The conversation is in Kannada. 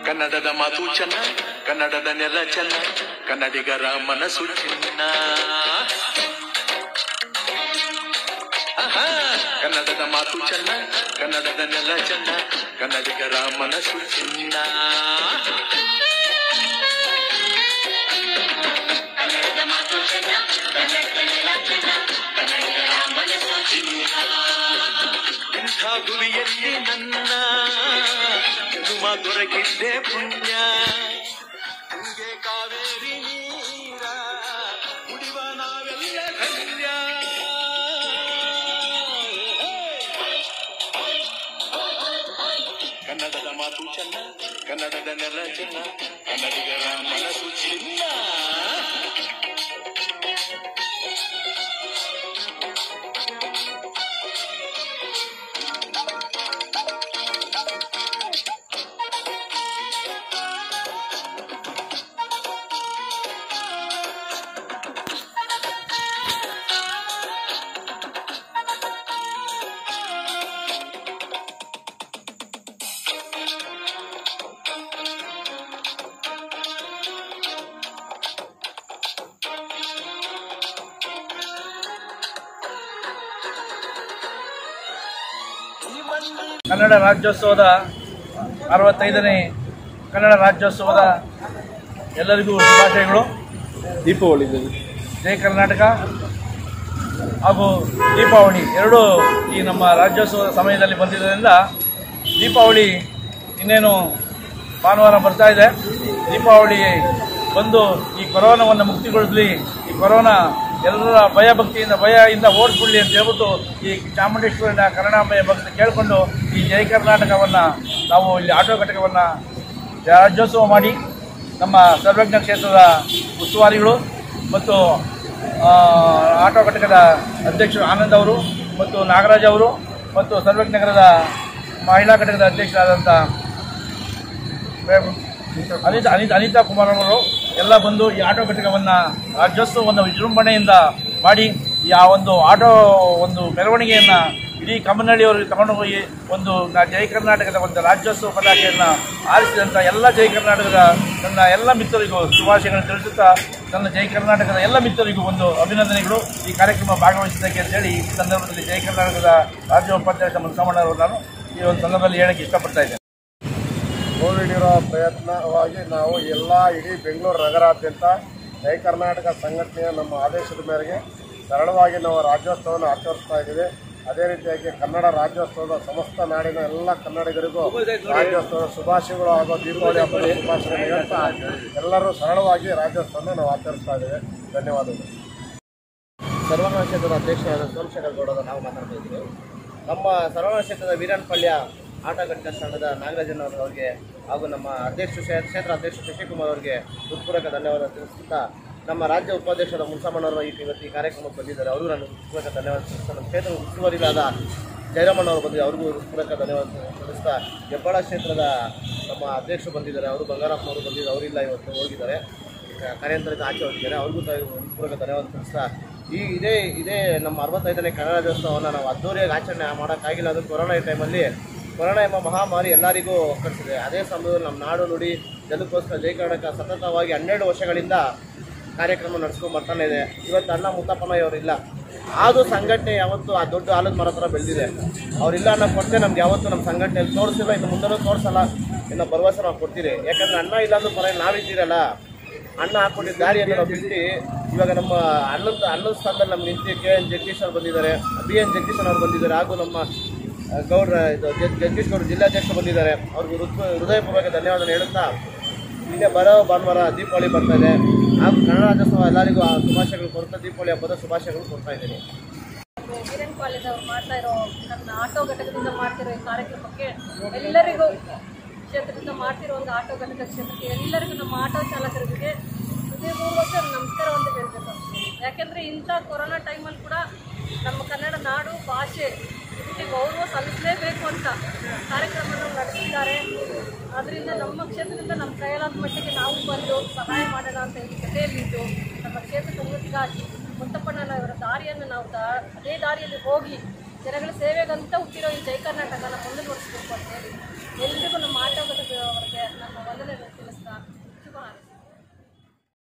ಕನ್ನಡದ ಮಾತು ಚೆನ್ನ ಕನ್ನಡದ ನೆಲ ಚೆನ್ನ ಕನ್ನಡಿಗರ ಮನಸ್ಸು ಚಿನ್ನ ಆಹಾ, ಕನ್ನಡದ ಮಾತು ಚೆನ್ನ ಕನ್ನಡದ ನೆಲ ಚೆನ್ನ ಕನ್ನಡಿಗರ ಮನಸ್ಸು ಚಿನ್ನ ಕನ್ನಡದ ಮಾತು ಚೆನ್ನ ಕನ್ನಡದ ನೆಲ ಚೆನ್ನ ಕನ್ನಡಿಗರ ಮನಸ್ಸು ಚಿನ್ನ ಇಂಥ ಗುರಿಯಲ್ಲಿ ನನ್ನ ಜನುಮ ದೊರಕಿದ್ದೆ ಪುಣ್ಯ ಹಂಗೆ ಕಾವೇರಿ ನೀರ ಕುಡಿವ ನಾವೆಲ್ಲ ಧನ್ಯ ಕನ್ನಡದ ಮಾತು ಚೆನ್ನ ಕನ್ನಡದ ನೆಲ ಚೆನ್ನ ಕನ್ನಡಿಗರ ಮನಸ್ಸು ಚಿನ್ನ ಕನ್ನಡ ರಾಜ್ಯೋತ್ಸವದ ಅರವತ್ತೈದನೇ ಕನ್ನಡ ರಾಜ್ಯೋತ್ಸವದ ಎಲ್ಲರಿಗೂ ಶುಭಾಶಯಗಳು ದೀಪಾವಳಿ ಜೈ ಕರ್ನಾಟಕ ಹಾಗೂ ದೀಪಾವಳಿ ಎರಡೂ ಈ ನಮ್ಮ ರಾಜ್ಯೋತ್ಸವದ ಸಮಯದಲ್ಲಿ ಬಂದಿದ್ದರಿಂದ ದೀಪಾವಳಿ ಇನ್ನೇನು ಭಾನುವಾರ ಬರ್ತಾ ಇದೆ ದೀಪಾವಳಿ ಬಂದು ಈ ಕೊರೋನಾವನ್ನು ಮುಕ್ತಿಗೊಳಿಸಲಿ ಈ ಕೊರೋನಾ ಎಲ್ಲರ ಭಯ ಭಕ್ತಿಯಿಂದ ಭಯದಿಂದ ಓಡಿಸ್ಬಿಡ್ಲಿ ಅಂತ ಹೇಳ್ಬಿಟ್ಟು ಈ ಚಾಮುಂಡೇಶ್ವರಿನ ಕರುಣಾಮಯ ಭಕ್ತಿ ಕೇಳಿಕೊಂಡು ಈ ಜೈ ಕರ್ನಾಟಕವನ್ನು ನಾವು ಇಲ್ಲಿ ಆಟೋ ಘಟಕವನ್ನು ರಾಜ್ಯೋತ್ಸವ ಮಾಡಿ ನಮ್ಮ ಸರ್ವಜ್ಞ ಕ್ಷೇತ್ರದ ಉಸ್ತುವಾರಿಗಳು ಮತ್ತು ಆ, ಆಟೋ ಘಟಕದ ಅಧ್ಯಕ್ಷರು ಆನಂದ್ ಅವರು ಮತ್ತು ನಾಗರಾಜ್ ಅವರು ಮತ್ತು ಸರ್ವಜ್ಞ ನಗರದ ಮಹಿಳಾ ಘಟಕದ ಅಧ್ಯಕ್ಷರಾದಂಥ ಅನಿತಾ ಅನಿತಾ ಅನಿತಾ ಕುಮಾರ್ ಅವರು ಎಲ್ಲ ಬಂದು ಈ ಆಟೋ ಘಟಕವನ್ನು ರಾಜ್ಯೋತ್ಸವವನ್ನು ವಿಜೃಂಭಣೆಯಿಂದ ಮಾಡಿ ಈ ಆ ಒಂದು ಆಟೋ ಒಂದು ಮೆರವಣಿಗೆಯನ್ನು ಇಡೀ ಕಮ್ಮನಹಳ್ಳಿಯವರಿಗೆ ತಗೊಂಡು ಹೋಗಿ ಒಂದು ನಾ- ಜೈ ಕರ್ನಾಟಕದ ಒಂದು ರಾಜ್ಯೋತ್ಸವ ಪತಾಕೆಯನ್ನು ಆರಿಸಿದಂಥ ಎಲ್ಲ ಜೈ ಕರ್ನಾಟಕದ ನನ್ನ ಎಲ್ಲ ಮಿತ್ರರಿಗೂ ಶುಭಾಶಯಗಳನ್ನು ತಿಳಿಸುತ್ತಾ ನನ್ನ ಜೈ ಕರ್ನಾಟಕದ ಎಲ್ಲ ಮಿತ್ರರಿಗೂ ಒಂದು ಅಭಿನಂದನೆಗಳು ಈ ಕಾರ್ಯಕ್ರಮ ಭಾಗವಹಿಸಿದ್ದಕ್ಕೆ ಅಂತೇಳಿ ಈ ಸಂದರ್ಭದಲ್ಲಿ ಜೈ ಕರ್ನಾಟಕದ ರಾಜ್ಯ ಉಪಾಧ್ಯಕ್ಷ ಮುನ್ಸಮಣ್ಣವರು ನಾನು ಈ ಒಂದು ಸಂದರ್ಭದಲ್ಲಿ ಹೇಳಕ್ಕೆ ಇಷ್ಟಪಡ್ತಾ ಇದ್ದೇನೆ ಕೋವಿಡ್ ಇರೋ ಪ್ರಯತ್ನವಾಗಿ ನಾವು ಎಲ್ಲ ಇಡೀ ಬೆಂಗಳೂರು ನಗರಾದ್ಯಂತ ಜೈ ಕರ್ನಾಟಕ ಸಂಘಟನೆಯ ನಮ್ಮ ಆದೇಶದ ಮೇರೆಗೆ ಸರಳವಾಗಿ ನಾವು ರಾಜ್ಯೋತ್ಸವವನ್ನು ಆಚರಿಸ್ತಾ ಇದ್ದೀವಿ ಅದೇ ರೀತಿಯಾಗಿ ಕನ್ನಡ ರಾಜ್ಯೋತ್ಸವದ ಸಮಸ್ತ ನಾಡಿನ ಎಲ್ಲ ಕನ್ನಡಿಗರಿಗೂ ರಾಜ್ಯೋತ್ಸವದ ಶುಭಾಶಯಗಳು ಹಾಗೂ ದೀಪಾವಳಿ ಹಬ್ಬದ ಶುಭಾಶಯಗಳು ಹೇಳ್ತಾ ಎಲ್ಲರೂ ಸರಳವಾಗಿ ರಾಜ್ಯೋತ್ಸವವನ್ನು ನಾವು ಆಚರಿಸ್ತಾ ಇದ್ದೇವೆ ಧನ್ಯವಾದಗಳು ಸರ್ವಣ ಕ್ಷೇತ್ರದ ಅಧ್ಯಕ್ಷರಾದ ಸೋಮಶೇಖರ್ ಗೌಡದ ನಾವು ಮಾತಾಡ್ತಾ ಇದ್ದೀವಿ ನಮ್ಮ ಸರ್ವಣ ಕ್ಷೇತ್ರದ ವೀರನಪಳ್ಳಿಯ ಆಟ ಘಟಕ ತಂಡದ ನಾಗರಾಜನ್ ಅವರಿಗೆ ಹಾಗೂ ನಮ್ಮ ಅಧ್ಯಕ್ಷ ಕ್ಷೇ- ಕ್ಷೇತ್ರ ಅಧ್ಯಕ್ಷ ಶಶಿಕುಮಾರ್ ಅವರಿಗೆ ಹೃತ್ಪೂರ್ವಕ ಧನ್ಯವಾದ ತಿಳಿಸುತ್ತಾ ನಮ್ಮ ರಾಜ್ಯ ಉಪಾಧ್ಯಕ್ಷರ ಮುನ್ಸಮ್ಮನವರು ಈ ಇವತ್ತು ಈ ಕಾರ್ಯಕ್ರಮಕ್ಕೆ ಬಂದಿದ್ದಾರೆ ಅವರು ನಾನು ಹೃತ್ಪೂರ್ವಕ ಧನ್ಯವಾದ ತಿಳಿಸ್ತಾ ನಮ್ಮ ಕ್ಷೇತ್ರ ಉಸ್ತುವಾರಿಗಳಾದ ಜಯರಾಮಣ್ಣವರು ಬಂದಿದ್ದಾರೆ ಅವ್ರಿಗೂ ಹೃತ್ಪೂರ್ವಕ ಧನ್ಯವಾದ ತಿಳಿಸ್ತಾ ಹೆಬ್ಬಾಳ ಕ್ಷೇತ್ರದ ನಮ್ಮ ಅಧ್ಯಕ್ಷರು ಬಂದಿದ್ದಾರೆ ಅವರು ಬಂಗಾರಪ್ಪನವರು ಬಂದಿದ್ದಾರೆ ಅವರಿಲ್ಲ ಇವತ್ತು ಹೋಗಿದ್ದಾರೆ ಕಾರ್ಯಾಂತರದ ಆಚೆ ಹೋಗಿದ್ದಾರೆ ಅವ್ರಿಗೂ ತ- ಪೂರ್ವಕ ಧನ್ಯವಾದ ತಿಳಿಸ್ತಾ ಈ ಇದೇ ಇದೇ ನಮ್ಮ ಅರವತ್ತೈದನೇ ಕನ್ನಡ ರಾಜ್ಯೋತ್ಸವವನ್ನು ನಾವು ಅದ್ದೂರಿಯಾಗಿ ಆಚರಣೆ ಮಾಡೋಕ್ಕಾಗಿಲ್ಲ ಅದು ಕೊರೋನಾ ಟೈಮಲ್ಲಿ ಕೊರೋನಾ ಎಂಬ ಮಹಾಮಾರಿ ಎಲ್ಲರಿಗೂ ಒಕ್ಕರಿಸಿದೆ ಅದೇ ಸಮಯದಲ್ಲಿ ನಮ್ಮ ನಾಡು ನುಡಿ ಜನಕ್ಕೋಸ್ಕರ ಜೈ ಕರ್ನಾಟಕ ಸತತವಾಗಿ ಹನ್ನೆರಡು ವರ್ಷಗಳಿಂದ ಕಾರ್ಯಕ್ರಮ ನಡೆಸ್ಕೊಂಡು ಬರ್ತಾನೆ ಇದೆ ಇವತ್ತು ಅಣ್ಣ ಮುತ್ತಪ್ಪನಯ್ಯವರು ಇಲ್ಲ ಆದರೂ ಸಂಘಟನೆ ಯಾವತ್ತು ಆ ದೊಡ್ಡ ಆಲದ ಮರ ಥರ ಬೆಳೆದಿದೆ ಅವರಿಲ್ಲ ಅನ್ನೋ ಕೊರತೆ ನಮ್ಗೆ ಯಾವತ್ತೂ ನಮ್ಮ ಸಂಘಟನೆಯಲ್ಲಿ ತೋರಿಸಿಲ್ಲ ಇನ್ನು ಮುಂದೆನೂ ತೋರಿಸಲ್ಲ ಇನ್ನು ಭರವಸೆ ನಾವು ಕೊಡ್ತೀರಿ ಯಾಕಂದ್ರೆ ಅಣ್ಣ ಇಲ್ಲ ಅಂದ್ರೂ ಪರ ನಾವಿದ್ದೀರಲ್ಲ ಅಣ್ಣ ಹಾಕೊಂಡಿದ್ದ ದಾರಿಯನ್ನು ನಾವು ಬಿಟ್ಟು ಇವಾಗ ನಮ್ಮ ಅಣ್ಣದ ಅಣ್ಣದ ಸ್ಥಾನದಲ್ಲಿ ನಮ್ಗೆ ನಿಂತು ಕೆ ಎನ್ ಜಗದೀಶ್ ಅವರು ಬಂದಿದ್ದಾರೆ ಬಿ ಎನ್ ಜಗದೀಶ್ ಅವರು ಬಂದಿದ್ದಾರೆ ಹಾಗೂ ನಮ್ಮ ಆ, ಗೌಡ್ರ ಇದು ಜಗ್- ಜಗದೀಶ್ ಗೌಡ್ರು ಜಿಲ್ಲಾಧ್ಯಕ್ಷರು ಬಂದಿದ್ದಾರೆ ಅವ್ರಿಗೆ ಹೃತ್ ಹೃದಯಪೂರ್ವಕ ಧನ್ಯವಾದ ಹೇಳುತ್ತಾ ಇಲ್ಲೇ ಬರೋ ಭಾನುವಾರ ದೀಪಾವಳಿ ಬರ್ತಾ ಇದೆ ಹಾಗೂ ಕನ್ನಡ ರಾಜ್ಯೋತ್ಸವ ಎಲ್ಲರಿಗೂ ಆ ಶುಭಾಶಯಗಳು ಕೊಡ್ತಾ ದೀಪಾವಳಿ ಹಬ್ಬದ ಶುಭಾಶಯಗಳು ಕೊಡ್ತಾ ಇದ್ದೀನಿ ವೀರನ್ ಕಾಲೇಜ್ ಅವ್ರು ಮಾಡ್ತಾ ಇರೋ ನನ್ನ ಆಟೋ ಘಟಕದಿಂದ ಮಾಡ್ತಿರೋ ಈ ಕಾರ್ಯಕ್ರಮಕ್ಕೆ ಎಲ್ಲರಿಗೂ ಕ್ಷೇತ್ರದಿಂದ ಮಾಡ್ತಿರೋ ಒಂದು ಆಟೋ ಘಟಕ ಕ್ಷೇತ್ರಕ್ಕೆ ಎಲ್ಲರಿಗೂ ನಮ್ಮ ಆಟೋ ಚಾಲಕರಿಗೆ ಹೃದಯಪೂರ್ವಕ ನಮಸ್ಕಾರವನ್ನು ಹೇಳ್ಬೇಕು ಯಾಕೆಂದರೆ ಇಂಥ ಕೊರೋನಾ ಟೈಮಲ್ಲಿ ಕೂಡ ನಮ್ಮ ಕನ್ನಡ ನಾಡು ಭಾಷೆ ಇದಕ್ಕೆ ಗೌರವ ಸಲ್ಲಿಸಲೇಬೇಕು ಅಂತ ಕಾರ್ಯಕ್ರಮವನ್ನು ನಡೆಸಿದ್ದಾರೆ ಅದರಿಂದ ನಮ್ಮ ಕ್ಷೇತ್ರದಿಂದ ನಮ್ಮ ಕೈಲಾದ ಮಟ್ಟಿಗೆ ನಾವು ಬಂದು ಸಹಾಯ ಮಾಡೋಣ ಅಂತ ಹೇಳಿ ಜೊತೆಯಲ್ಲಿದ್ದು ನಮ್ಮ ಕ್ಷೇತ್ರದ ಉನ್ನತಿಗಾಗಿ ಮುತ್ತಪ್ಪಣ್ಣನವರ ದಾರಿಯನ್ನು ನಾವು ದಾ ಅದೇ ದಾರಿಯಲ್ಲಿ ಹೋಗಿ ಜನಗಳ ಸೇವೆಗಂತ ಹುಟ್ಟಿರೋ ಈ ಜೈ ಕರ್ನಾಟಕನ ಮುಂದೆ ನೋಡಿಸ್ಬೇಕು ಅಂತ ಹೇಳಿ ಎಲ್ರಿಗೂ ನಮ್ಮ ಆಟೋ ಘಟಕದವರಿಗೆ ನನ್ನ ವಂದನೆ